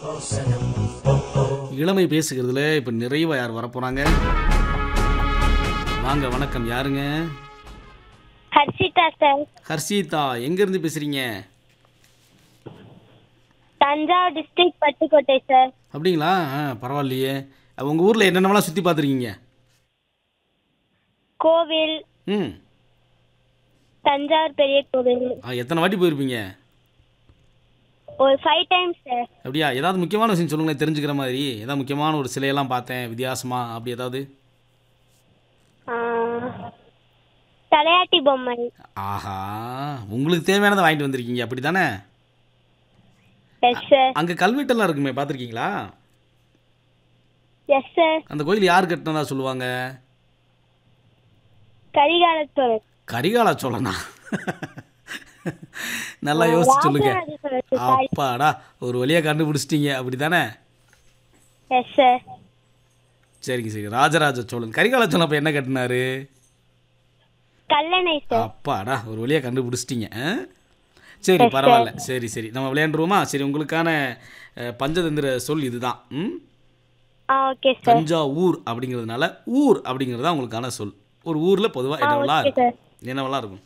இளமை பேசுகிறதுல இப்போ நிறைவா யார் வரப்போறாங்க வாங்க வணக்கம் யாருங்க ஹர்ஷிதா சார் ஹர்ஷிதா எங்கேருந்து பேசுறீங்க தஞ்சாவூர் டிஸ்ட்ரிக்ட் பட்டுக்கோட்டை சார் அப்படிங்களா ஆ பரவாயில்லையே உங்கள் ஊரில் என்னென்னலாம் சுற்றி பார்த்துருக்கீங்க கோவில் ம் தஞ்சாவூர் பெரிய கோவில் ஆ எத்தனை வாட்டி போயிருப்பீங்க ஒரு ஃபைவ் டைம்ஸ் சார் அப்படியா ஏதாவது முக்கியமான விஷயம் சொல்லுங்களேன் தெரிஞ்சுக்கிற மாதிரி ஏதாவது முக்கியமான ஒரு சிலையெல்லாம் பார்த்தேன் வித்தியாசமா அப்படி ஏதாவது தலையாட்டி பொம்மை ஆஹா உங்களுக்கு தேவையானதை வாங்கிட்டு வந்திருக்கீங்க அப்படி தானே எஸ் சார் அங்கே கல்வெட்டெல்லாம் இருக்குமே பார்த்துருக்கீங்களா எஸ் சார் அந்த கோயில் யார் கட்டினதா சொல்லுவாங்க கரிகாலத்தோர் கரிகால சோழனா நல்லா யோசிச்சு சொல்லுங்க ராஜராஜ சோழர் சார் அப்பாடா ஒரு வழியாக கண்டுபிடிச்சிட்டீங்க அப்படி தானே எஸ் சார் சரிங்க சரி ராஜராஜ சோழன் கரிகால சோழன் அப்போ என்ன கட்டினாரு கல்லணை சார் அப்பாடா ஒரு வழியாக கண்டுபிடிச்சிட்டீங்க ஆ? சரி பரவாயில்ல சரி சரி நம்ம விளையாண்டுருவோமா சரி உங்களுக்கான அஹ், பஞ்சதந்திர சொல் இதுதான் ம் ஆ ஓகே சார் தஞ்சாவூர் அப்படிங்கிறதுனால ஊர் அப்படிங்கிறது தான் உங்களுக்கான சொல் ஒரு ஊரில் பொதுவாக என்னவெல்லாம் ஓகே இருக்கும் சார் என்னவெல்லாம் இருக்கும்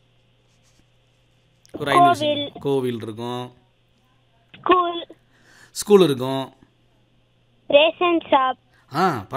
ஒரு ஐந்து விஷயம் கோவில் இருக்கும் ஸ்கூல் ஸ்கூல் இருக்கும் ரேஷன் ஷாப் ஆ